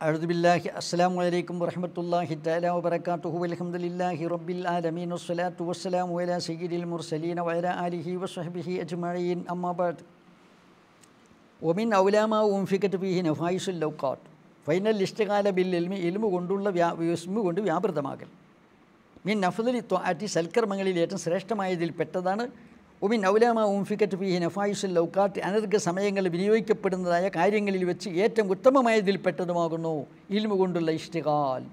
أعوذ بالله السلام عليكم ورحمة الله تعالى وبركاته والحمد لله رب العالمين والصلاة والسلام على سيد المرسلين وعلى آله وصحبه أجمعين أما بعد ومن أولى ما أنفقت فيه نفائس اللوقات فإن الاشتغال بالعلم ഇൽമു കൊണ്ടുള്ള വ്യാ ഇസ്മു കൊണ്ട് വ്യാപൃതമാകൽ മീൻ നഫദലി ത്വാറ്റി സൽക്കർമ്മങ്ങളിൽ ഏറ്റവും ശ്രേഷ്ഠമായതിൽ പെട്ടതാണ് ഉമിൻ ഔലാമ ഉംഫിക്കറ്റ് ഫിഹി നഫായുസുൽ ലൗക്കാത്ത് അനർഘ സമയങ്ങൾ വിനിയോഗിക്കപ്പെടുന്നതായ കാര്യങ്ങളിൽ വെച്ച് ഏറ്റവും ഉത്തമമായതിൽ പെട്ടതുമാകുന്നു ഇൽമു കൊണ്ടുള്ള ഇഷ്ടികാൽ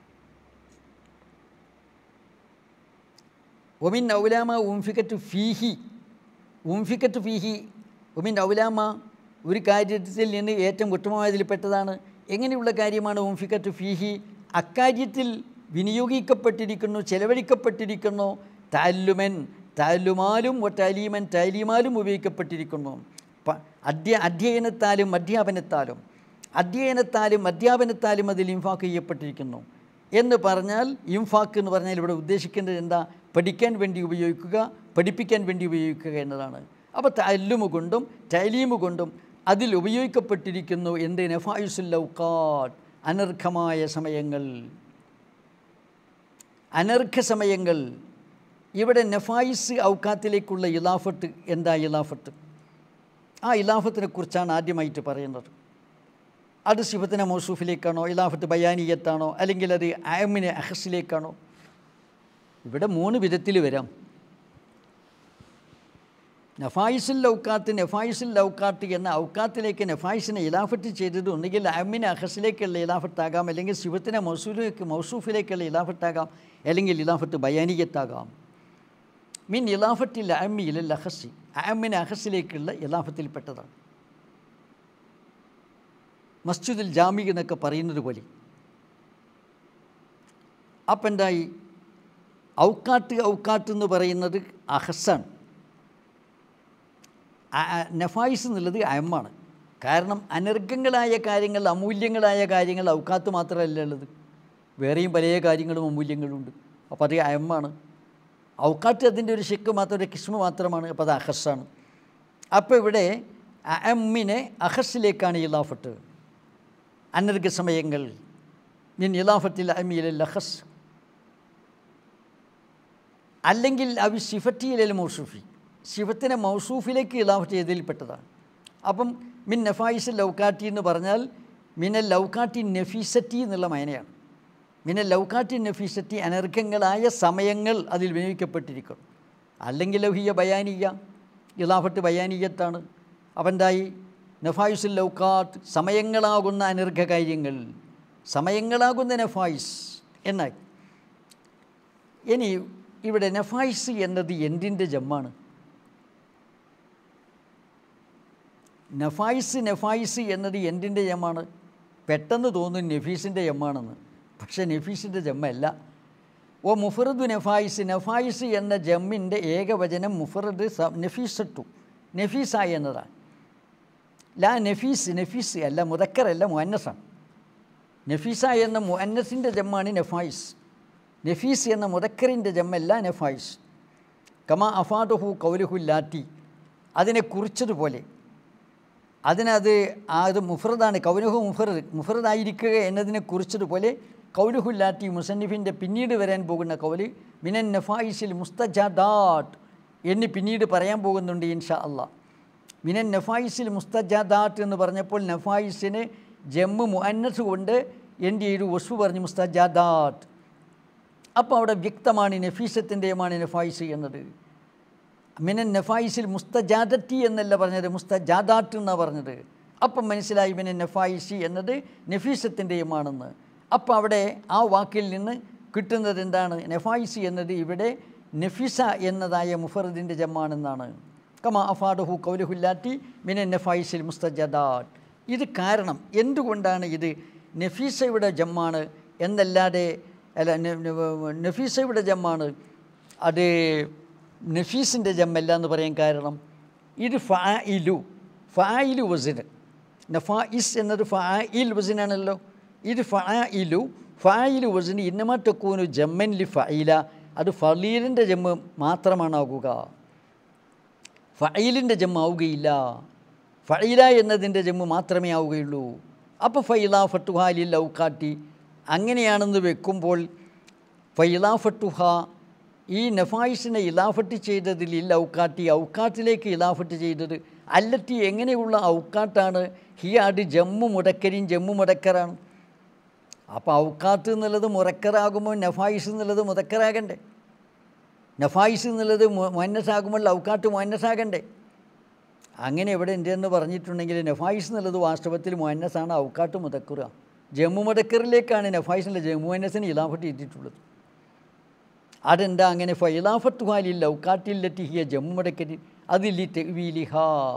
ഒമിൻ ഔലാമ ഉംഫിക്കറ്റ് ഫീഹി ഉംഫിക്കറ്റ് ഫീഹി ഒമിൻ ഔലാമ ഒരു കാര്യത്തിൽ നിന്ന് ഏറ്റവും ഉത്തമമായതിൽ പെട്ടതാണ് എങ്ങനെയുള്ള കാര്യമാണ് ഉംഫിക്കറ്റ് ഫീഹി അക്കാര്യത്തിൽ വിനിയോഗിക്കപ്പെട്ടിരിക്കുന്നു ചെലവഴിക്കപ്പെട്ടിരിക്കുന്നു താല്ലുമൻ താല്ലുമാലും ഒറ്റാലീമൻ താലീമാലും ഉപയോഗിക്കപ്പെട്ടിരിക്കുന്നു പ അധ്യ അധ്യയനത്താലും അധ്യാപനത്താലും അധ്യയനത്താലും അധ്യാപനത്താലും അതിൽ ഇൻഫാക്ക് ചെയ്യപ്പെട്ടിരിക്കുന്നു എന്ന് പറഞ്ഞാൽ ഇൻഫാക്ക് എന്ന് പറഞ്ഞാൽ ഇവിടെ ഉദ്ദേശിക്കേണ്ടത് എന്താ പഠിക്കാൻ വേണ്ടി ഉപയോഗിക്കുക പഠിപ്പിക്കാൻ വേണ്ടി ഉപയോഗിക്കുക എന്നതാണ് അപ്പോൾ തല്ലുമു കൊണ്ടും തലീമു കൊണ്ടും അതിൽ ഉപയോഗിക്കപ്പെട്ടിരിക്കുന്നു എന്ത് നഫായുസുല്ലൗക്കാട്ട് അനർഘമായ സമയങ്ങൾ അനർഘ സമയങ്ങൾ ഇവിടെ നഫായിസ് ഔക്കാത്തിലേക്കുള്ള ഇലാഫത്ത് എന്താ ഇലാഫത്ത് ആ ഇലാഫത്തിനെ കുറിച്ചാണ് ആദ്യമായിട്ട് പറയുന്നത് അത് സിഫത്തിനെ മൗസൂഫിലേക്കാണോ ഇലാഫത്ത് ബയാനിയത്താണോ അല്ലെങ്കിൽ അത് ആമിനെ അഹസിലേക്കാണോ ഇവിടെ മൂന്ന് വിധത്തിൽ വരാം നഫായിസുൽ ഔക്കാത്ത് നഫായിസുൽ ഔക്കാത്ത് എന്ന ഔക്കാത്തിലേക്ക് നഫായിസിനെ ഇലാഫത്ത് ചെയ്തത് ഒന്നുകിൽ അമ്മിനെ അഹസിലേക്കുള്ള ഇലാഫത്താകാം അല്ലെങ്കിൽ ശിവത്തിനെ മൗസൂലിലേക്ക് മൗസൂഫിലേക്കുള്ള ഇലാഫത്താകാം അല്ലെങ്കിൽ ഇലാഫത്ത് ബയാനിയത്താകാം മീൻ ഇലാഫത്തിൽ അമ്മിയിൽ അഹസി അമ്മിനെ അഹസിലേക്കുള്ള ഇലാഫത്തിൽപ്പെട്ടതാണ് മസ്ജിദുൽ ജാമി എന്നൊക്കെ പറയുന്നത് പോലെ അപ്പം എന്തായി ഔക്കാട്ട് ഔക്കാട്ട് എന്ന് പറയുന്നത് അഹസാണ് നഫായിസ് എന്നുള്ളത് അയമ്മാണ് കാരണം അനർഘങ്ങളായ കാര്യങ്ങൾ അമൂല്യങ്ങളായ കാര്യങ്ങൾ ഔക്കാത്ത് മാത്രമല്ല ഉള്ളത് വേറെയും പല കാര്യങ്ങളും അമൂല്യങ്ങളുണ്ട് അപ്പോൾ അത് അയമ്മാണ് ഔക്കാത്ത് അതിൻ്റെ ഒരു ഷിക്ക് മാത്രം ഒരു കിസ്മ മാത്രമാണ് അപ്പോൾ അത് അഹസ്സാണ് അപ്പോൾ ഇവിടെ അമ്മിനെ അഹസിലേക്കാണ് ഇലാഫത്ത് അനർഘ സമയങ്ങൾ മിൻ ഇലാഫത്തിൽ അമ്മിയിലെ അഹസ് അല്ലെങ്കിൽ അവി സിഫറ്റിയിലെ മൗസൂഫി ശിവത്തിനെ മൗസൂഫിലേക്ക് ഇലാഫ് ചെയ്തതിൽപ്പെട്ടതാണ് അപ്പം മിൻ നഫായിസ് ലൗക്കാറ്റി എന്ന് പറഞ്ഞാൽ മിനൽ ലൗക്കാറ്റി നഫീസറ്റി എന്നുള്ള മയനയാണ് മിനൽ ലൗക്കാറ്റി നഫീസറ്റി അനർഘങ്ങളായ സമയങ്ങൾ അതിൽ വിനിയോഗിക്കപ്പെട്ടിരിക്കും അല്ലെങ്കിൽ ലൗഹിയ ബയാനിയ ഇലാഫത്ത് ബയാനിയത്താണ് അപ്പം എന്തായി നഫായിസുൽ ലൗക്കാത്ത് സമയങ്ങളാകുന്ന അനർഘ കാര്യങ്ങൾ സമയങ്ങളാകുന്ന നഫായിസ് എന്നായി ഇനി ഇവിടെ നഫായിസ് എന്നത് എന്തിൻ്റെ ജമ്മാണ് നഫായിസ് നഫായിസ് എന്നത് എന്തിൻ്റെ ജമ്മാണ് പെട്ടെന്ന് തോന്നും നഫീസിൻ്റെ ജമ്മാണെന്ന് പക്ഷേ നഫീസിൻ്റെ ജമ്മല്ല ഓ മുഫറദു നഫായിസ് നഫായിസ് എന്ന ജമ്മിൻ്റെ ഏകവചനം മുഫറദ് സ നഫീസട്ടു നഫീസായി എന്നതാണ് ലാ നഫീസ് നഫീസ് അല്ല മുതക്കറല്ല മുഅന്നസാണ് നഫീസ എന്ന മുഅന്നസിൻ്റെ ജമ്മാണ് നഫായിസ് നഫീസ് എന്ന മുതക്കറിൻ്റെ ജമ്മല്ല നഫായിസ് കമാ അഫാദുഹു കൗലുഹു ലാറ്റി അതിനെ കുറിച്ചതുപോലെ അതിനത് അത് മുഫറദാണ് കൗലുഹു മുഫറദ് മുഫറദായിരിക്കുക എന്നതിനെ കുറിച്ചതുപോലെ കൗലുഹു ലാറ്റി മുസന്നിഫിൻ്റെ പിന്നീട് വരാൻ പോകുന്ന കൗല് മിനൻ നഫായിസിൽ മുസ്തജാദാട്ട് എന്ന് പിന്നീട് പറയാൻ പോകുന്നുണ്ട് ഇൻഷാ അള്ളാ മിനൻ നഫായിസിൽ മുസ്തജാദാട്ട് എന്ന് പറഞ്ഞപ്പോൾ നഫായിസിന് ജമ്മു മുഅന്നസ് കൊണ്ട് എൻ്റെ ഒരു വസ്തു പറഞ്ഞു മുസ്തജാദാട്ട് അപ്പോൾ അവിടെ വ്യക്തമാണ് നഫീസത്തിൻ്റെയുമാണ് നഫായിസ് എന്നത് മിനൻ നഫായിസിൽ മുസ്തജാദത്തി എന്നല്ല പറഞ്ഞത് മുസ്തജാദാത്ത് എന്നാണ് പറഞ്ഞത് അപ്പം മനസ്സിലായി മിനൻ നഫായിസി എന്നത് നഫീസത്തിൻ്റെയുമാണെന്ന് അപ്പോൾ അവിടെ ആ വാക്കിൽ നിന്ന് കിട്ടുന്നത് എന്താണ് നഫായിസി എന്നത് ഇവിടെ നഫീസ എന്നതായ മുഫറദിൻ്റെ ജമ്മാണെന്നാണ് കമ അഫാദഹു കൗലഹുല്ലാറ്റി മിനൻ നഫായിസിൽ മുസ്തജാദാത്ത് ഇത് കാരണം എന്തുകൊണ്ടാണ് ഇത് നഫീസയുടെ ജമ്മാണ് എന്നല്ലാതെ അല്ല നഫീസയുടെ ജമ്മാണ് അത് നഫീസിൻ്റെ ജമ്മല്ല എന്ന് പറയാൻ കാരണം ഇത് ഫായിലു ഫായിലു വസിന് നഫായിസ് എന്നത് ഫായിൽ വസിനാണല്ലോ ഇത് ഫായിലു ഫായിലു വസിന് ഇന്നമാ തെക്കൂനു ജമ്മൻ ലി ഫൈല അത് ഫലീലിൻ്റെ ജമ്മ് മാത്രമാണാകുക ഫൈലിൻ്റെ ജമ്മാവുകയില്ല ഫൈല എന്നതിൻ്റെ ജമ്മ് മാത്രമേ ആവുകയുള്ളൂ അപ്പോൾ ഫൈലാഫട്ടുഹാലിൽ ഔക്കാട്ടി അങ്ങനെയാണെന്ന് വെക്കുമ്പോൾ ഫൈലാഫട്ടുഹ ഈ നഫായിസിനെ ഇലാഫട്ട് ചെയ്തതിൽ ഇൽ ഔക്കാട്ടി ഔക്കാട്ടിലേക്ക് ഇലാഫട്ട് ചെയ്തത് അല്ലറ്റി എങ്ങനെയുള്ള ഔക്കാട്ടാണ് ഹിയാട് ജമ്മു മുടക്കരിയും ജമ്മു മുടക്കറാണ് അപ്പോൾ ഔക്കാത്ത് എന്നുള്ളത് മുറക്കറാകുമ്പോൾ നഫായിസ് എന്നുള്ളത് മുതക്കറാകണ്ടേ നഫായിസ് എന്നുള്ളത് മുന്നസാകുമ്പോൾ ഔക്കാട്ട് മുന്നസാകണ്ടേ അങ്ങനെ ഇവിടെ എന്തെന്ന് പറഞ്ഞിട്ടുണ്ടെങ്കിൽ നഫായിസ് എന്നുള്ളത് വാസ്തവത്തിൽ മുന്നസാണ് ഔക്കാട്ട് മുതക്കുറ ജമ്മു മുടക്കറിലേക്കാണ് നഫായിസിൻ്റെ ജമ്മു മുന്നസിന് ഇലാഫട്ട് ചെയ്തിട്ടുള്ളത് അതെന്താ അങ്ങനെ ഫൈലാഫത്ത് ഹാലിൽ ഔക്കാട്ടില്ലറ്റി ഹിയ ജമ്മു മുടക്കരി അതില്ലി തെവീലിഹ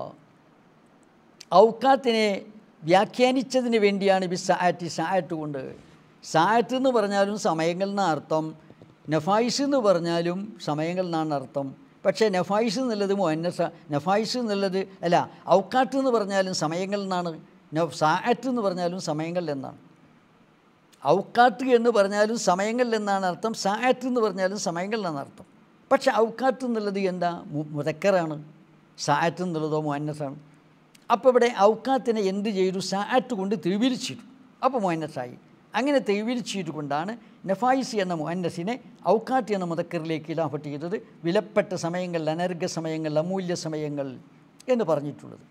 ഔക്കാത്തിനെ വ്യാഖ്യാനിച്ചതിന് വേണ്ടിയാണ് ബി സായറ്റ് സായറ്റ് കൊണ്ട് സായത്ത് എന്ന് പറഞ്ഞാലും സമയങ്ങൾ എന്ന അർത്ഥം നഫായിസ് എന്ന് പറഞ്ഞാലും സമയങ്ങൾ എന്നാണ് അർത്ഥം പക്ഷേ നഫായിസ് എന്നുള്ളത് മുന്നസ നഫായിസ് എന്നുള്ളത് അല്ല ഔക്കാട്ട് എന്ന് പറഞ്ഞാലും സമയങ്ങൾ എന്നാണ് സായത്ത് എന്ന് പറഞ്ഞാലും സമയങ്ങൾ എന്നാണ് ഔക്കാട്ട് എന്ന് പറഞ്ഞാലും സമയങ്ങൾ എന്നാണ് അർത്ഥം സായത്ത് എന്ന് പറഞ്ഞാലും സമയങ്ങൾ എന്നാണ് അർത്ഥം പക്ഷേ ഔക്കാട്ട് എന്നുള്ളത് എന്താ മുതക്കറാണ് സായത്ത് എന്നുള്ളതോ മുന്നസാണ് അപ്പോൾ ഇവിടെ ഔക്കാത്തിനെ എന്ത് ചെയ്തു സാറ്റ് കൊണ്ട് തെവിരിച്ചിട്ടു അപ്പോൾ മുഹന്നസായി അങ്ങനെ തെവിരിച്ചിട്ട് കൊണ്ടാണ് നഫായിസി എന്ന മുഹന്നസിനെ ഔക്കാത്ത് എന്ന മുതക്കറിലേക്ക് ഇലാഫട്ട് ചെയ്തത് വിലപ്പെട്ട സമയങ്ങൾ അനർഘ സമയങ്ങൾ അമൂല്യ സമയങ്ങൾ എന്ന് പറഞ്ഞിട്ടുള്ളത്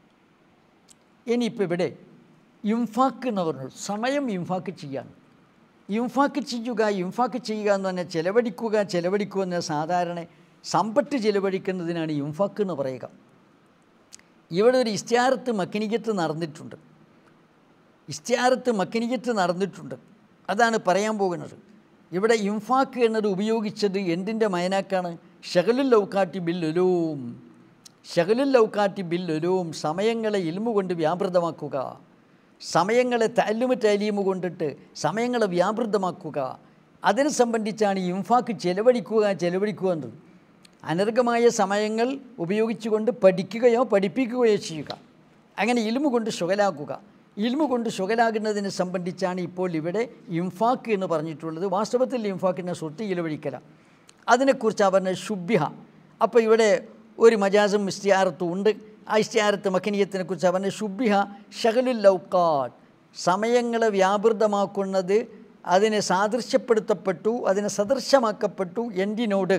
ഇനിയിപ്പോൾ ഇവിടെ ഇംഫാക്ക് എന്ന് പറഞ്ഞു സമയം ഇംഫാക്ക് ചെയ്യാൻ ഇംഫാക്ക് ചെയ്യുക ഇംഫാക്ക് ചെയ്യുക എന്ന് പറഞ്ഞാൽ ചിലവഴിക്കുക ചിലവഴിക്കുക എന്ന സാധാരണ സമ്പത്ത് ചിലവഴിക്കുന്നതിനാണ് ഇംഫാക്ക് എന്ന് പറയുക ഇവിടെ ഒരു ഇസ്ത്യാറത്ത് മക്കിനിക്കത്ത് നടന്നിട്ടുണ്ട് ഇസ്ത്യാറത്ത് മക്കിനിക്കത്ത് നടന്നിട്ടുണ്ട് അതാണ് പറയാൻ പോകുന്നത് ഇവിടെ ഇംഫാക്ക് എന്നത് ഉപയോഗിച്ചത് എന്തിൻ്റെ മയനാക്കാണ് ഷഹലുൽ ലൗക്കാട്ടി ബില്ലൊലൂം ഷഹലുൽ ലൗക്കാട്ടി ബില്ലൊലൂം സമയങ്ങളെ ഇൽമു കൊണ്ട് വ്യാപൃതമാക്കുക സമയങ്ങളെ തല്ലുമ തലീമ് കൊണ്ടിട്ട് സമയങ്ങളെ വ്യാപൃതമാക്കുക അതിനെ സംബന്ധിച്ചാണ് ഇംഫാക്ക് ചെലവഴിക്കുക ചെലവഴിക്കുക എന്നത് അനർഘമായ സമയങ്ങൾ ഉപയോഗിച്ചുകൊണ്ട് പഠിക്കുകയോ പഠിപ്പിക്കുകയോ ചെയ്യുക അങ്ങനെ ഇൽമു കൊണ്ട് ശുഗലാക്കുക ഇൽമു കൊണ്ട് ശുഗലാകുന്നതിനെ സംബന്ധിച്ചാണ് ഇപ്പോൾ ഇവിടെ ഇംഫാക്ക് എന്ന് പറഞ്ഞിട്ടുള്ളത് വാസ്തവത്തിൽ ഇംഫാക്കിനെ സ്വത്ത് ചിലവഴിക്കല അതിനെക്കുറിച്ച് പറഞ്ഞ ശുഭ്യ അപ്പോൾ ഇവിടെ ഒരു മജാസും ഇസ്തിയാറത്തും ഉണ്ട് ആ ഇസ്തിയാറത്ത് മഖനിയത്തിനെ കുറിച്ച് പറഞ്ഞ ശുഭ്യ ഷഹലുൽ ലൗക്കാട്ട് സമയങ്ങളെ വ്യാപൃതമാക്കുന്നത് അതിനെ സാദൃശ്യപ്പെടുത്തപ്പെട്ടു അതിനെ സദൃശമാക്കപ്പെട്ടു എന്തിനോട്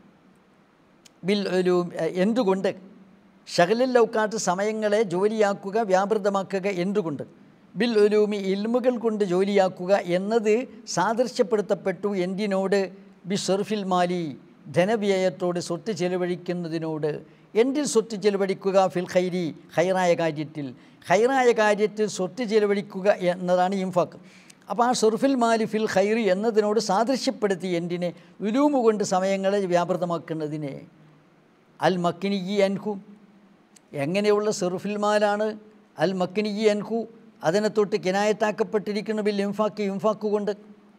ബിൽ ഒരു എന്തുകൊണ്ട് ഷഹലിൽ ലൗക്കാട്ട് സമയങ്ങളെ ജോലിയാക്കുക വ്യാപൃതമാക്കുക എന്തുകൊണ്ട് ബിൽ ഒലൂമി ഇൽമുകൾ കൊണ്ട് ജോലിയാക്കുക എന്നത് സാദൃശ്യപ്പെടുത്തപ്പെട്ടു എന്തിനോട് ബി ഷെർഫിൽ മാലി ധനവ്യയത്തോട് സ്വത്ത് ചെലവഴിക്കുന്നതിനോട് എന്തിൽ സ്വത്ത് ചെലവഴിക്കുക ഫിൽ ഖൈരി ഹൈറായ കാര്യത്തിൽ ഹൈറായ കാര്യത്തിൽ സ്വത്ത് ചെലവഴിക്കുക എന്നതാണ് ഇംഫാക്ക് അപ്പോൾ ആ ഷെർഫിൽ മാലി ഫിൽ ഖൈറി എന്നതിനോട് സാദൃശ്യപ്പെടുത്തി എന്തിനെ ഉലൂമ് കൊണ്ട് സമയങ്ങളെ വ്യാപൃതമാക്കുന്നതിനെ അൽ മക്കിനിജി അൻഹു എങ്ങനെയുള്ള സെറുഫിൽമാലാണ് അൽ മക്കിനിജി അൻഹു അതിനെ തൊട്ട് കിനായത്താക്കപ്പെട്ടിരിക്കുന്ന ബിൽ ഇംഫാക്ക് ഇംഫാക്ക് കൊണ്ട്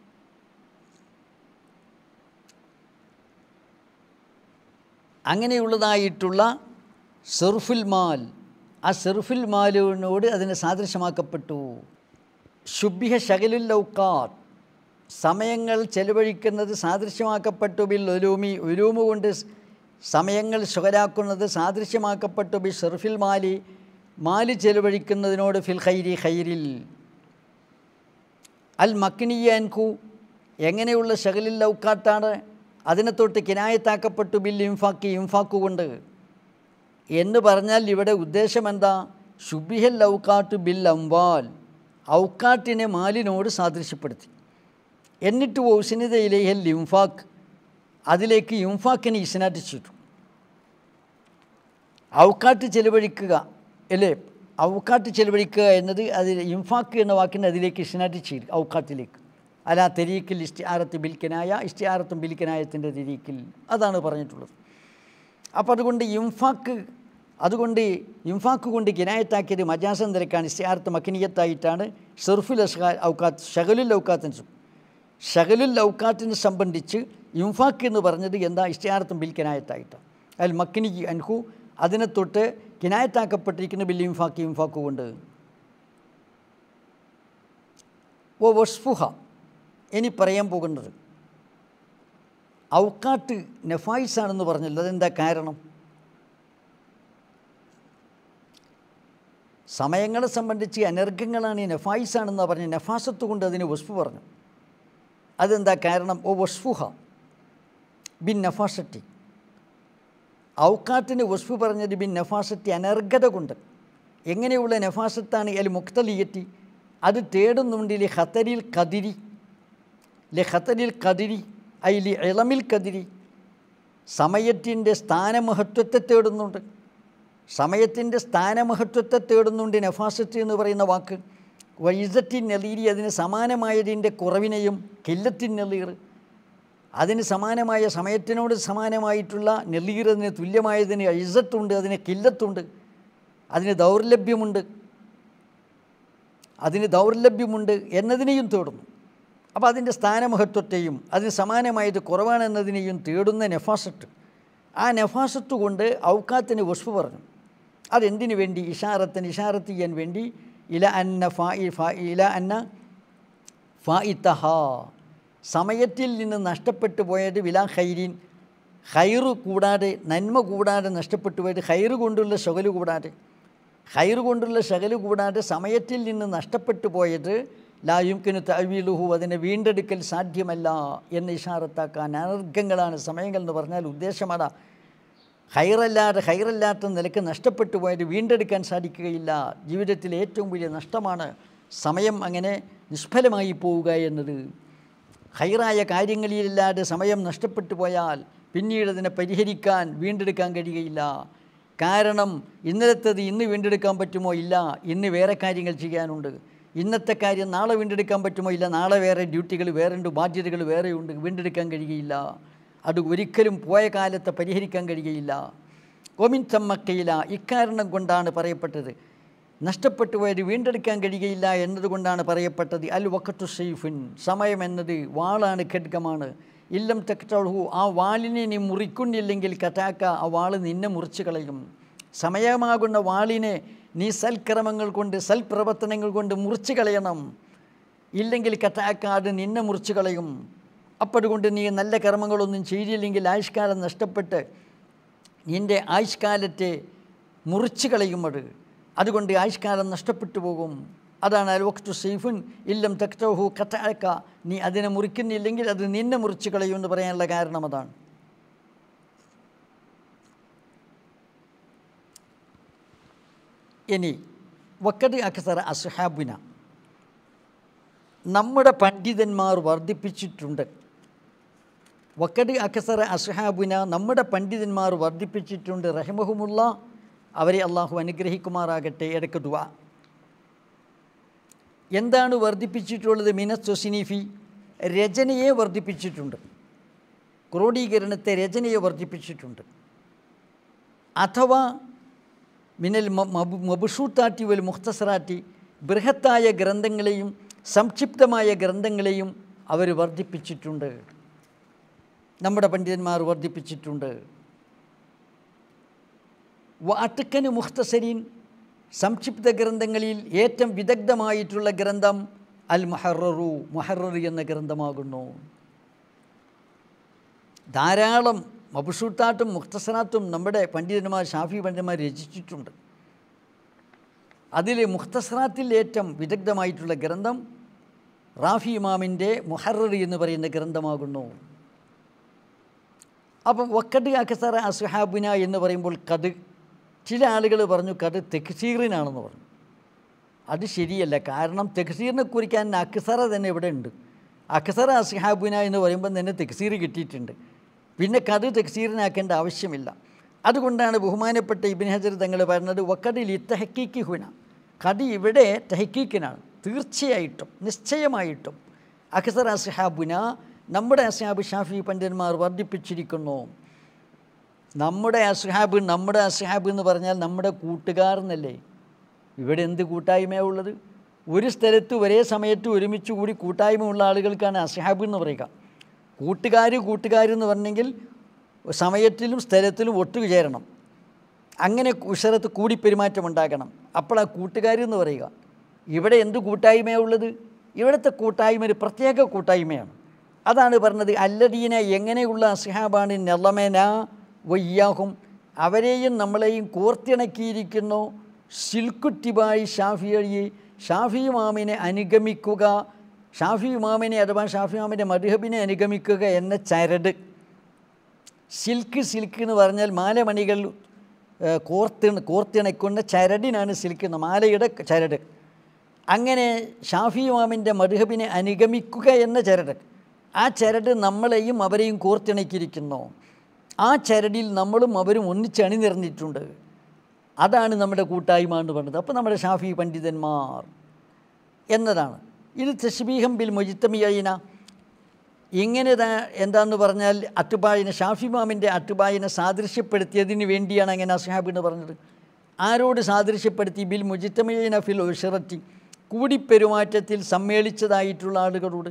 അങ്ങനെയുള്ളതായിട്ടുള്ള സെറുഫുൽ മാൽ ആ സെറുഫുൽ മാലിനോട് അതിനെ സാദൃശ്യമാക്കപ്പെട്ടു ശുഭിഹ ഷകലുൽ ലൗക്കാത്ത് സമയങ്ങൾ ചെലവഴിക്കുന്നത് സാദൃശ്യമാക്കപ്പെട്ടു ബിൽ ഒലൂമി ഒലൂമ് കൊണ്ട് സമയങ്ങൾ ശുഖരാക്കുന്നത് സാദൃശ്യമാക്കപ്പെട്ടു ബി ഷെർഫിൽ മാലി മാലി ചെലവഴിക്കുന്നതിനോട് ഫിൽ ഖൈരി ഖൈരിൽ അൽ മക്കിനിയൻകു എങ്ങനെയുള്ള ഷകലിൽ ലൗക്കാത്താണ് അതിനെ തൊട്ട് കിനായത്താക്കപ്പെട്ടു ബിൽ ഇംഫാക്കി ഇംഫാക്കു കൊണ്ട് എന്ന് പറഞ്ഞാൽ ഇവിടെ ഉദ്ദേശം എന്താ ഷുബിഹൽ ലൗക്കാട്ട് ബിൽ അംവാൽ ഔക്കാട്ടിനെ മാലിനോട് സാദൃശ്യപ്പെടുത്തി എന്നിട്ട് ഓസിനിതയിലേഹൽ ഇംഫാക്ക് അതിലേക്ക് ഇംഫാക്കിനെ ഇസ്നാറ്റ് ചെയ്തു ഔക്കാട്ട് ചെലവഴിക്കുക അല്ലേ ഔക്കാട്ട് ചെലവഴിക്കുക എന്നത് അതിൽ ഇംഫാക്ക് എന്ന വാക്കിനെ അതിലേക്ക് ഇസ്നാറ്റ് ചെയ്തു ഔക്കാത്തിലേക്ക് അല്ല തെരീക്കിൽ ഇഷ്ടിയാറത്ത് ബിൽക്കനായ ഇഷ്ടിയാറത്തും ബിൽക്കനായത്തിൻ്റെ തെരീക്കിൽ അതാണ് പറഞ്ഞിട്ടുള്ളത് അപ്പോൾ അതുകൊണ്ട് ഇംഫാക്ക് അതുകൊണ്ട് ഇംഫാക്ക് കൊണ്ട് കിനായത്താക്കിയത് മജാസം നിരക്കാണ് ഇസ്തിയാർത്ത് മക്കിനിയത്തായിട്ടാണ് ഷെർഫുൽ അസ്ഹാ ഔക്കാത്ത് ഷഹലുൽ ഔക്കാത്തിന് ഷഹലുൽ ഔക്കാത്തിനെ സംബന്ധിച്ച് ഇംഫാക്ക് എന്ന് പറഞ്ഞത് എന്താ ഇസ്തിയാർത്തും ബിൽ കിനായത്തായിട്ടാണ് അതിൽ മക്കിനി അൻഹു അതിനെ തൊട്ട് കിനായത്താക്കപ്പെട്ടിരിക്കുന്ന ബിൽ ഇംഫാക്ക് ഇംഫാക്ക് കൊണ്ട് ഓ വസ്ഫുഹ ഇനി പറയാൻ പോകുന്നത് ഔക്കാട്ട് നെഫായിസാണെന്ന് പറഞ്ഞല്ലോ അതെന്താ കാരണം സമയങ്ങളെ സംബന്ധിച്ച് അനർഘങ്ങളാണ് ഈ നഫായിസാണെന്നാണ് പറഞ്ഞ് നഫാസത്ത് കൊണ്ട് അതിന് വസ്ഫു പറഞ്ഞു അതെന്താ കാരണം ഓ വസ്ഫുഹ ബിൻ നഫാസറ്റി ഔക്കാത്തിന് വസ്ഫു പറഞ്ഞത് ബിൻ നഫാസറ്റി അനർഘത കൊണ്ട് എങ്ങനെയുള്ള നഫാസത്താണ് അൽ മുക്തലിയറ്റി അത് തേടുന്നുണ്ട് ലി ഖത്തരിൽ കതിരി ലി ഖത്തരിൽ കതിരി ഐ ലി ഇളമിൽ കതിരി സമയത്തിൻ്റെ സ്ഥാനമഹത്വത്തെ തേടുന്നുണ്ട് സമയത്തിൻ്റെ സ്ഥാനമഹത്വത്തെ തേടുന്നുണ്ട് നഫാസത്ത് എന്ന് പറയുന്ന വാക്ക് വൈസത്തിൻ നെലീരി അതിന് സമാനമായതിൻ്റെ കുറവിനെയും കില്ലത്തിൻ നെലീർ അതിന് സമാനമായ സമയത്തിനോട് സമാനമായിട്ടുള്ള നെല്ലീർ അതിന് തുല്യമായതിന് ഇസത്തുണ്ട് അതിന് കില്ലത്തുണ്ട് അതിന് ദൗർലഭ്യമുണ്ട് അതിന് ദൗർലഭ്യമുണ്ട് എന്നതിനെയും തേടുന്നു അപ്പോൾ അതിൻ്റെ സ്ഥാനമഹത്വത്തെയും അതിന് സമാനമായത് കുറവാണെന്നതിനെയും തേടുന്ന നെഫാസത്ത് ആ നെഫാസത്ത് കൊണ്ട് ഔക്കാത്തിന് വസ്ഫു പറഞ്ഞു അതെന്തിനു വേണ്ടി ഇഷാറത്തിന് ഇഷാറത്ത് ചെയ്യാൻ വേണ്ടി ഇല അന്ന ഫാ ഫാ ഇല അന്ന ഫായിത്തഹ സമയത്തിൽ നിന്ന് നഷ്ടപ്പെട്ടു പോയത് വിലാ ഖൈരീൻ ഹൈറ് കൂടാതെ നന്മ കൂടാതെ നഷ്ടപ്പെട്ടു പോയത് ഹൈറ് കൊണ്ടുള്ള ശകല് കൂടാതെ ഹൈറ് കൊണ്ടുള്ള ശകല് കൂടാതെ സമയത്തിൽ നിന്ന് നഷ്ടപ്പെട്ടു പോയത് ലായുക്കിന് തഴവീലുഹു അതിനെ വീണ്ടെടുക്കൽ സാധ്യമല്ല എന്ന് ഇഷാറത്താക്കാൻ അനർഘങ്ങളാണ് സമയങ്ങൾ എന്ന് പറഞ്ഞാൽ ഉദ്ദേശമതാ ഹൈറല്ലാതെ ഹൈറല്ലാത്ത നിലക്ക് നഷ്ടപ്പെട്ടു പോയത് വീണ്ടെടുക്കാൻ സാധിക്കുകയില്ല ജീവിതത്തിലെ ഏറ്റവും വലിയ നഷ്ടമാണ് സമയം അങ്ങനെ നിഷ്ഫലമായി പോവുക എന്നത് ഹൈറായ കാര്യങ്ങളിലല്ലാതെ സമയം നഷ്ടപ്പെട്ടു പോയാൽ പിന്നീട് അതിനെ പരിഹരിക്കാൻ വീണ്ടെടുക്കാൻ കഴിയുകയില്ല കാരണം ഇന്നലത്തത് ഇന്ന് വീണ്ടെടുക്കാൻ പറ്റുമോ ഇല്ല ഇന്ന് വേറെ കാര്യങ്ങൾ ചെയ്യാനുണ്ട് ഇന്നത്തെ കാര്യം നാളെ വീണ്ടെടുക്കാൻ പറ്റുമോ ഇല്ല നാളെ വേറെ ഡ്യൂട്ടികൾ വേറെയുണ്ട് ബാധ്യതകൾ വേറെയുണ്ട് വീണ്ടെടുക്കാൻ കഴിയുകയില്ല അത് ഒരിക്കലും പോയ കാലത്തെ പരിഹരിക്കാൻ കഴിയുകയില്ല ഒമിൻ തമ്മക്കയില ഇക്കാരണം കൊണ്ടാണ് പറയപ്പെട്ടത് നഷ്ടപ്പെട്ടു പോയത് വീണ്ടെടുക്കാൻ കഴിയുകയില്ല എന്നതുകൊണ്ടാണ് പറയപ്പെട്ടത് അൽ വക്കത്തു സൈഫിൻ സമയം എന്നത് വാളാണ് ഖഡ്ഗമാണ് ഇല്ലം തെക്കട്ടഹു ആ വാളിനെ നീ മുറിക്കുന്നില്ലെങ്കിൽ കഥാക്ക ആ വാള് നിന്നെ മുറിച്ചു കളയും സമയമാകുന്ന വാളിനെ നീ സൽക്രമങ്ങൾ കൊണ്ട് സൽപ്രവർത്തനങ്ങൾ കൊണ്ട് മുറിച്ചു കളയണം ഇല്ലെങ്കിൽ കഥാക്ക അത് നിന്നെ മുറിച്ചു കളയും അപ്പം അതുകൊണ്ട് നീ നല്ല കർമ്മങ്ങളൊന്നും ചെയ്തില്ലെങ്കിൽ ആയുഷ്കാലം നഷ്ടപ്പെട്ട് നിൻ്റെ ആയുഷ്കാലത്തെ മുറിച്ചു കളയും അത് അതുകൊണ്ട് ആയുഷ്കാലം നഷ്ടപ്പെട്ടു പോകും അതാണ് അൽ വക്തു സൈഫുൻ ഇല്ലം തക്തഹു കഥാക്ക നീ അതിനെ മുറിക്കുന്നില്ലെങ്കിൽ അത് നിന്നെ മുറിച്ചു കളയും എന്ന് പറയാനുള്ള കാരണം അതാണ് ഇനി വക്കത് അക്സറ അസുഹാബുന നമ്മുടെ പണ്ഡിതന്മാർ വർദ്ധിപ്പിച്ചിട്ടുണ്ട് വക്കത് അക്സറ അസുഹാബുന നമ്മുടെ പണ്ഡിതന്മാർ വർദ്ധിപ്പിച്ചിട്ടുണ്ട് റഹ്മഹുമുള്ള അവരെ അള്ളാഹു അനുഗ്രഹിക്കുമാറാകട്ടെ ഇടയ്ക്ക് ദുവ എന്താണ് വർദ്ധിപ്പിച്ചിട്ടുള്ളത് മിനസ് സിനിഫി രചനയെ വർദ്ധിപ്പിച്ചിട്ടുണ്ട് ക്രോഡീകരണത്തെ രചനയെ വർദ്ധിപ്പിച്ചിട്ടുണ്ട് അഥവാ മിനൽ മബുഷൂത്താറ്റി വൽ മുഖ്തസറാറ്റി ബൃഹത്തായ ഗ്രന്ഥങ്ങളെയും സംക്ഷിപ്തമായ ഗ്രന്ഥങ്ങളെയും അവർ വർദ്ധിപ്പിച്ചിട്ടുണ്ട് നമ്മുടെ പണ്ഡിതന്മാർ വർദ്ധിപ്പിച്ചിട്ടുണ്ട് വാട്ടുക്കന് മുഖ്തസരീൻ സംക്ഷിപ്ത ഗ്രന്ഥങ്ങളിൽ ഏറ്റവും വിദഗ്ധമായിട്ടുള്ള ഗ്രന്ഥം അൽ മഹറു മഹറു എന്ന ഗ്രന്ഥമാകുന്നു ധാരാളം മബുഷൂട്ടാട്ടും മുഖ്തസറാത്തും നമ്മുടെ പണ്ഡിതന്മാർ ഷാഫി പണ്ഡിതന്മാർ രചിച്ചിട്ടുണ്ട് അതിൽ മുഖ്തസറാത്തിൽ ഏറ്റവും വിദഗ്ധമായിട്ടുള്ള ഗ്രന്ഥം റാഫി ഇമാമിൻ്റെ മുഹററി എന്ന് പറയുന്ന ഗ്രന്ഥമാകുന്നു അപ്പം വക്കട് അക്സറ അസുഹാബുന എന്ന് പറയുമ്പോൾ കത് ചില ആളുകൾ പറഞ്ഞു കത് തെക്സീറിനാണെന്ന് പറഞ്ഞു അത് ശരിയല്ല കാരണം തെക്സീറിനെ കുറിക്കാൻ അക്സറ തന്നെ ഇവിടെ ഉണ്ട് അക്സറ അസുഹാബുന എന്ന് പറയുമ്പോൾ തന്നെ തെക്സീർ കിട്ടിയിട്ടുണ്ട് പിന്നെ കത് തെക്സീറിനാക്കേണ്ട ആവശ്യമില്ല അതുകൊണ്ടാണ് ബഹുമാനപ്പെട്ട ഇബിൻ ഹജർ തങ്ങൾ പറഞ്ഞത് വക്കടിൽ ഇത്തഹക്കീക്ക് ഹുന കടി ഇവിടെ തെഹക്കീക്കിനാണ് തീർച്ചയായിട്ടും നിശ്ചയമായിട്ടും അക്സർ അസ്ഹാബുന നമ്മുടെ അസ്ഹാബ് ഷാഫി പണ്ഡിതന്മാർ വർദ്ധിപ്പിച്ചിരിക്കുന്നു നമ്മുടെ അസ്ഹാബ് നമ്മുടെ അസ്ഹാബ് എന്ന് പറഞ്ഞാൽ നമ്മുടെ കൂട്ടുകാർ എന്നല്ലേ ഇവിടെ എന്ത് കൂട്ടായ്മയാണ് ഉള്ളത് ഒരു സ്ഥലത്ത് ഒരേ സമയത്ത് ഒരുമിച്ച് കൂടി കൂട്ടായ്മ ഉള്ള ആളുകൾക്കാണ് അസ്ഹാബ് എന്ന് പറയുക കൂട്ടുകാർ കൂട്ടുകാരെന്ന് പറഞ്ഞെങ്കിൽ സമയത്തിലും സ്ഥലത്തിലും ഒത്തുചേരണം അങ്ങനെ ഉഷരത്ത് കൂടി പെരുമാറ്റം ഉണ്ടാകണം അപ്പോൾ ആ കൂട്ടുകാരെന്ന് പറയുക ഇവിടെ എന്ത് കൂട്ടായ്മയാണ് ഉള്ളത് ഇവിടുത്തെ കൂട്ടായ്മ ഒരു പ്രത്യേക കൂട്ടായ്മയാണ് അതാണ് പറഞ്ഞത് അല്ലദീന എങ്ങനെയുള്ള അസ്ഹാബാണ് നെളമേന വയ്യാഹും അവരെയും നമ്മളെയും കോർത്തിണക്കിയിരിക്കുന്നു സിൽക്കുറ്റിബായി ഷാഫിയഴി ഷാഫി ഇമാമിനെ അനുഗമിക്കുക ഷാഫി ഇമാമിനെ അഥവാ ഷാഫി ഇമാമിൻ്റെ മധുഹബിനെ അനുഗമിക്കുക എന്ന ചരട് സിൽക്ക് സിൽക്ക് എന്ന് പറഞ്ഞാൽ മാലമണികൾ ഏഹ്, കോർത്തി കോർത്തിണക്കുന്ന ചരടിനാണ് സിൽക്ക് എന്ന് മാലയുടെ ചരട് അങ്ങനെ ഷാഫി ഇമാമിൻ്റെ മധുഹബിനെ അനുഗമിക്കുക എന്ന ചരട് ആ ചരട് നമ്മളെയും അവരെയും കോർത്തിണക്കിയിരിക്കുന്നു ആ ചരടിൽ നമ്മളും അവരും ഒന്നിച്ചണിനിറഞ്ഞിട്ടുണ്ട് അതാണ് നമ്മുടെ കൂട്ടായ്മ എന്ന് പറഞ്ഞത് അപ്പോൾ നമ്മുടെ ഷാഫി പണ്ഡിതന്മാർ എന്നതാണ് ഇത് തസ്ബീഹം ബിൽ മൊജിത്തമിയന ഇങ്ങനെ ത- എന്താന്ന് പറഞ്ഞാൽ അട്ടുബായിനെ ഷാഫി മാമിൻ്റെ അട്ടുബായിനെ സാദൃശ്യപ്പെടുത്തിയതിന് വേണ്ടിയാണ് അങ്ങനെ അസ്ഹാബ് എന്ന് പറഞ്ഞത് ആരോട് സാദൃശ്യപ്പെടുത്തി ബിൽ മുജിത്തമീന ഫിൽ ഉഷറത്തി കൂടിപ്പെരുമാറ്റത്തിൽ സമ്മേളിച്ചതായിട്ടുള്ള ആളുകളോട്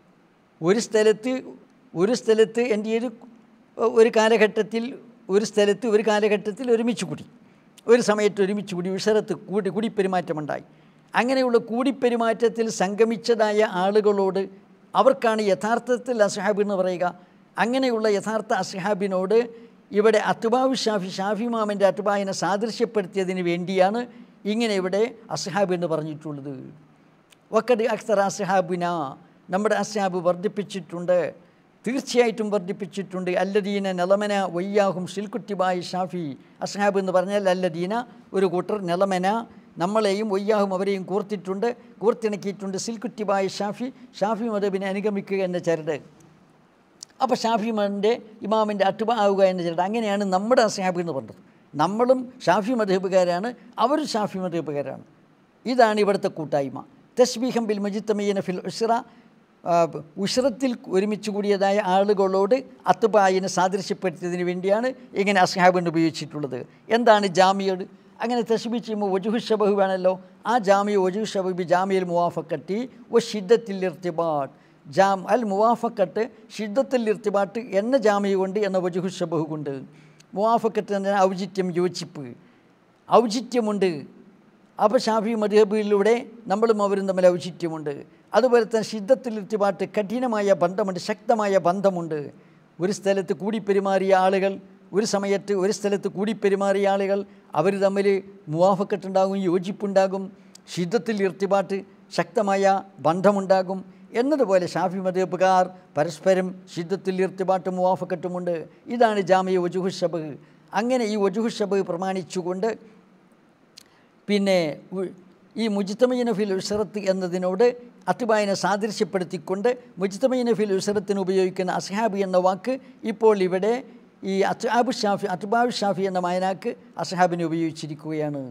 ഒരു സ്ഥലത്ത് ഒരു സ്ഥലത്ത് എൻ്റെ ഒരു ഒരു കാലഘട്ടത്തിൽ ഒരു സ്ഥലത്ത് ഒരു കാലഘട്ടത്തിൽ ഒരുമിച്ച് കൂടി ഒരു സമയത്ത് ഒരുമിച്ച് കൂടി ഉഷറത്ത് കൂടി കൂടിപ്പെരുമാറ്റമുണ്ടായി അങ്ങനെയുള്ള കൂടിപ്പെരുമാറ്റത്തിൽ സംഗമിച്ചതായ ആളുകളോട് അവർക്കാണ് യഥാർത്ഥത്തിൽ അസ്ഹാബ് എന്ന് പറയുക അങ്ങനെയുള്ള യഥാർത്ഥ അസ്ഹാബിനോട് ഇവിടെ അത്തുബാവു ഷാഫി ഷാഫി മാമൻ്റെ അത്തുബായിനെ സാദൃശ്യപ്പെടുത്തിയതിന് വേണ്ടിയാണ് ഇങ്ങനെ ഇവിടെ അസ്ഹാബ് എന്ന് പറഞ്ഞിട്ടുള്ളത് വക്കത് അക്സർ അസ്ഹാബിന നമ്മുടെ അസ്ഹാബ് വർദ്ധിപ്പിച്ചിട്ടുണ്ട് തീർച്ചയായിട്ടും വർദ്ധിപ്പിച്ചിട്ടുണ്ട് അല്ലദീന നിലമന വയ്യാഹും ഷിൽക്കുറ്റിബായി ഷാഫി അസ്ഹാബ് എന്ന് പറഞ്ഞാൽ അല്ലദീന ഒരു കൂട്ടർ നിലമന നമ്മളെയും വയ്യാഹും അവരെയും കൂർത്തിട്ടുണ്ട് കൂർത്തിണക്കിയിട്ടുണ്ട് സിൽക്കുറ്റിബായി ഷാഫി ഷാഫി മതബിനെ അനുഗമിക്കുക എന്ന ചരട് അപ്പോൾ ഷാഫി മതിൻ്റെ ഇമാമിൻ്റെ അട്ടുബ ആവുക എന്ന ചരട് അങ്ങനെയാണ് നമ്മുടെ അസ്ഹാബ് എന്ന് പറഞ്ഞത് നമ്മളും ഷാഫി മധബുകാരാണ് അവരും ഷാഫി മധബുകാരാണ് ഇതാണ് ഇവിടുത്തെ കൂട്ടായ്മ തസ്ബീഹം ബിൽ മജിത്തമീന ഫിൽ ഉഷ്റ ആ, ഉഷ്റത്തിൽ ഒരുമിച്ച് കൂടിയതായ ആളുകളോട് അത്തുബായിനെ സാദൃശ്യപ്പെടുത്തിയതിന് വേണ്ടിയാണ് ഇങ്ങനെ അസ്ഹാബിന് ഉപയോഗിച്ചിട്ടുള്ളത് എന്താണ് ജാമിയോട് അങ്ങനെ തസ്ബീ ചെയ്യുമ്പോൾ വജുഹു ഷബഹു വേണമല്ലോ ആ ജാമിയ വജുഹു ഷബഹ് ബി ജാമിയൽ മുവാഫക്കട്ടി ഒ ഷിദ്ദത്തിൽ ഇർത്തിബാട്ട് ജാം അൽ മുവാഫക്കട്ട് ഷിദ്ദത്തിൽ ഇർത്തിബാട്ട് എന്ന ജാമിയ കൊണ്ട് എന്ന വജുഹു ഷബഹു കൊണ്ട് മുവാഫക്കത്ത് എന്ന ഔചിത്യം യോജിപ്പ് ഔചിത്യമുണ്ട് അപ്പോൾ ഷാഫി മധുഹബിലൂടെ നമ്മളും അവരും തമ്മിൽ ഔചിത്യമുണ്ട് അതുപോലെ തന്നെ ഷിദ്ദത്തിൽ ഇർത്തിബാട്ട് കഠിനമായ ബന്ധമുണ്ട് ശക്തമായ ബന്ധമുണ്ട് ഒരു സ്ഥലത്ത് കൂടി പെരുമാറിയ ആളുകൾ ഒരു സമയത്ത് ഒരു സ്ഥലത്ത് കൂടി പെരുമാറിയ ആളുകൾ അവർ തമ്മിൽ മുവാഫക്കത്തുണ്ടാകും യോജിപ്പുണ്ടാകും ഷിദ്ദത്തിൽ ഇർത്തിബാട്ട് ശക്തമായ ബന്ധമുണ്ടാകും എന്നതുപോലെ ഷാഫി മതബുകാർ പരസ്പരം ഷിദ്ദത്തിൽ ഇർത്തിബാട്ടും മുവാഫക്കറ്റുമുണ്ട് ഇതാണ് ജാമിയ വജുഹു ഷബ് അങ്ങനെ ഈ വജുഹു ഷബ് പ്രമാണിച്ചുകൊണ്ട് പിന്നെ ഉ- ഈ മുജിത്തമീന ഫിൽ ഉഷറത്ത് എന്നതിനോട് അത്തുബായിനെ സാദൃശ്യപ്പെടുത്തിക്കൊണ്ട് മുജിത്തമീന ഫിൽ ഉഷറത്തിന് ഉപയോഗിക്കുന്ന അസ്ഹാബി എന്ന വാക്ക് ഇപ്പോൾ ഇവിടെ ഈ അത്ബാബു ഷാഫി അത്ബാബു ഷാഫി എന്ന മായനാക്ക് അസ്ഹാബിനെ ഉപയോഗിച്ചിരിക്കുകയാണ്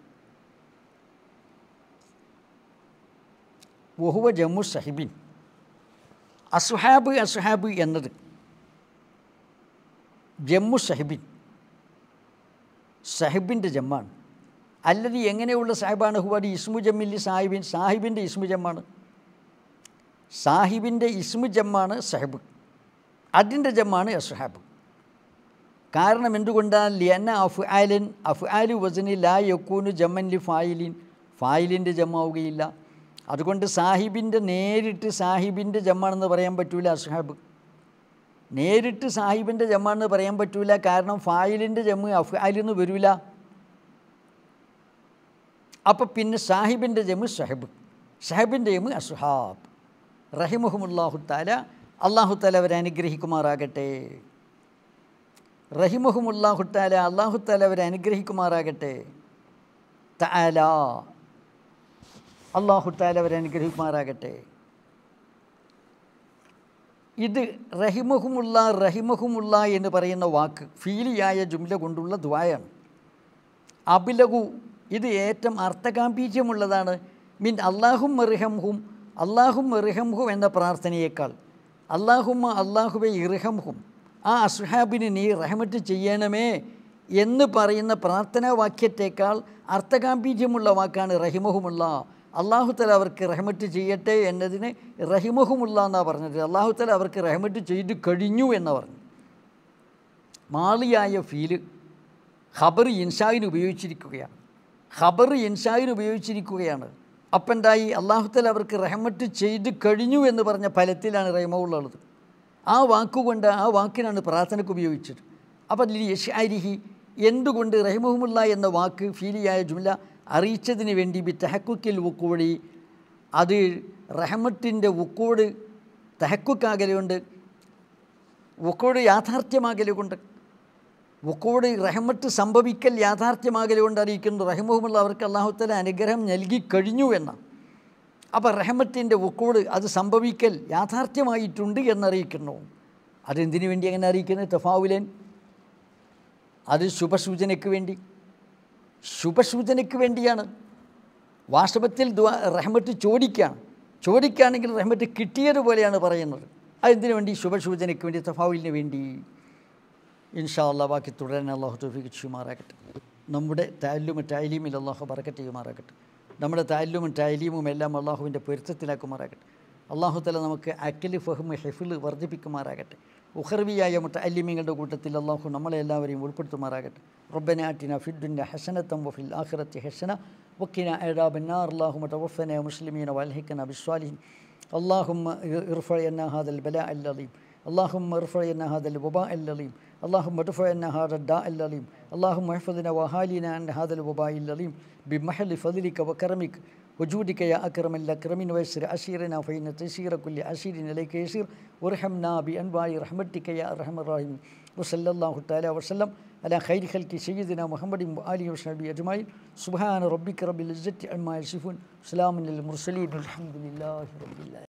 വഹുവ ജമ്മു സഹിബിൻ അസുഹാബ് അസുഹാബ് എന്നത് ജമ്മു സഹിബിൻ സഹിബിൻ്റെ ജമ്മാണ് അല്ലത് എങ്ങനെയുള്ള സാഹിബാണ് ഹുവാടി ഇസ്മു ജമ്മില്ലി സാഹിബിൻ സാഹിബിൻ്റെ ഇസ്മു ജമ്മാണ് സാഹിബിൻ്റെ ഇസ്മു ജമ്മാണ് സഹിബ് അതിൻ്റെ ജമ്മാണ് അസുഹാബ് കാരണം എന്തുകൊണ്ടാണ് ലിയന്ന അഫ് ആലിൻ അഫ് ആലു വസനി ലാ യക്കൂനു ജമ്മൻ ലി ഫായിലിൻ ഫായിലിൻ്റെ ജമ്മാവുകയില്ല അതുകൊണ്ട് സാഹിബിൻ്റെ നേരിട്ട് സാഹിബിൻ്റെ ജമ്മാണെന്ന് പറയാൻ പറ്റൂല അസുഹാബ് നേരിട്ട് സാഹിബിൻ്റെ ജമ്മാണെന്ന് പറയാൻ പറ്റൂല കാരണം ഫായിലിൻ്റെ ജമ്മ് അഫ് ആലിന്ന് വരില്ല അപ്പോൾ പിന്നെ സാഹിബിൻ്റെ ജമ്മ് സഹബ് സഹബിൻ്റെ ജമ്മ് അസുഹാബ് റഹിമുഹമുല്ലാഹു താല അള്ളാഹു താല അവരെ അനുഗ്രഹിക്കുമാറാകട്ടെ റഹിമുഹമുല്ലാഹു താല അള്ളാഹു താല അവരെ അനുഗ്രഹിക്കുമാറാകട്ടെ താല അള്ളാഹു താല അവരെ അനുഗ്രഹിക്കുമാറാകട്ടെ ഇത് റഹിമഹുമുള്ള റഹിമഹുമുള്ള എന്ന് പറയുന്ന വാക്ക് ഫീലിയായ ജുംല കൊണ്ടുള്ള ദ്വായാണ് അബിലഹു ഇത് ഏറ്റവും അർത്ഥഗാംഭീര്യമുള്ളതാണ് മീൻ അള്ളാഹും മെറിഹംഹും അള്ളാഹും മെറിഹംഹും എന്ന പ്രാർത്ഥനയേക്കാൾ അള്ളാഹുമ്മ അള്ളാഹുവെ ഇർഹംഹും ആ അസുഹാബിന് നീ റഹമത്ത് ചെയ്യണമേ എന്ന് പറയുന്ന പ്രാർത്ഥനാ വാക്യത്തേക്കാൾ അർത്ഥഗാംഭീര്യമുള്ള വാക്കാണ് റഹിമഹുമുള്ള അള്ളാഹു തല അവർക്ക് റഹമത്ത് ചെയ്യട്ടെ എന്നതിന് റഹിമഹുമുള്ള എന്നാണ് പറഞ്ഞത് അള്ളാഹു തല അവർക്ക് റഹമത്ത് ചെയ്ത് കഴിഞ്ഞു എന്നാണ് പറഞ്ഞു മാളിയായ ഫീല് ഖബർ ഇൻഷായിന് ഉപയോഗിച്ചിരിക്കുകയാണ് ഖബർ ഇൻഷായിന് ഉപയോഗിച്ചിരിക്കുകയാണ് അപ്പം എന്തായി അള്ളാഹുത്തല അവർക്ക് റഹമത്ത് ചെയ്ത് കഴിഞ്ഞു എന്ന് പറഞ്ഞ ഫലത്തിലാണ് റഹമുള്ളത് ആ വാക്കുകൊണ്ട് ആ വാക്കിനാണ് പ്രാർത്ഥനയ്ക്ക് ഉപയോഗിച്ചത് അപ്പം യഷാരിഹി എന്തുകൊണ്ട് റഹിമഹുമുള്ള എന്ന വാക്ക് ഫീലിയായ ജുംല അറിയിച്ചതിന് വേണ്ടി ബി തെഹക്കുക്കിൽ വുക്കൂടി അത് റഹമത്തിൻ്റെ വുക്കോട് തെഹക്കുക്കാകലുകൊണ്ട് വുക്കോട് യാഥാർത്ഥ്യമാകലുകൊണ്ട് വുക്കോട് റഹമത്ത് സംഭവിക്കൽ യാഥാർത്ഥ്യമാകലുകൊണ്ട് അറിയിക്കുന്നു റഹമുഹമുള്ള അവർക്ക് അള്ളാഹുത്തല അനുഗ്രഹം നൽകി കഴിഞ്ഞു എന്നാണ് അപ്പോൾ റഹമത്തിൻ്റെ വുക്കോട് അത് സംഭവിക്കൽ യാഥാർത്ഥ്യമായിട്ടുണ്ട് എന്നറിയിക്കുന്നു അതെന്തിനു വേണ്ടി അങ്ങനെ അറിയിക്കുന്നത് തഫാവുലൻ അത് ശുഭസൂചനയ്ക്ക് വേണ്ടി ശുഭസൂചനയ്ക്ക് വേണ്ടിയാണ് വാസ്തവത്തിൽ ദ്വാ റഹ്മത്ത് ചോദിക്കുകയാണ് ചോദിക്കുകയാണെങ്കിൽ റഹ്മത്ത് കിട്ടിയതുപോലെയാണ് പറയുന്നത് അതെന്തിനു വേണ്ടി ശുഭസൂചനയ്ക്ക് വേണ്ടി തഫാവിലിന് വേണ്ടി ഇൻഷാ അള്ളാഹ് ബാക്കി തുടരാൻ അള്ളാഹു തോഫിക്ക് ചെയ്യുമാറാകട്ടെ നമ്മുടെ താല്ലുമ താലീമിൽ അള്ളാഹു ബറക്കറ്റ് ചെയ്യുമാറാകട്ടെ നമ്മുടെ താല്ലുമും താലീമും എല്ലാം അള്ളാഹുവിൻ്റെ പൊരുത്തത്തിലാക്കുമാറാകട്ടെ അള്ളാഹു തല നമുക്ക് അക്കല് ഫഹ്മ് ഹെഫില് വർദ്ധിപ്പിക്കുമാറാകട്ടെ ഉഹർവിയായ മുത്തല്ലിമിങ്ങളുടെ കൂട്ടത്തിൽ അള്ളാഹു നമ്മളെ എല്ലാവരെയും ഉൾപ്പെടുത്തുമാറാകട്ടെ റബ്ബന ആറ്റിന ഫിദ്ദുന്ന ഹസനത്തം വഫിൽ ആഖിറത്തി ഹസന വക്കിന അഴാബ് النار اللهم توفنا مسلمين والحقنا بالصالحين اللهم ارفع عنا هذا البلاء العظيم اللهم ارفع عنا هذا الوباء العظيم اللهم ادفع عنا هذا الداء العظيم اللهم احفظنا واهالينا عن هذا الوباء العظيم بمحل فضلك وكرمك وجودك يا أكرم الأكرمين ويسر أسيرنا فإن تيسير كل أسير إليك يسير وارحمنا بأنواع رحمتك يا أرحم الراحمين وصلى الله تعالى وسلم على خير خلق سيدنا محمد وآله وصحبه أجمعين سبحان ربك رب العزة عما يصفون سلام للمرسلين الحمد لله رب العالمين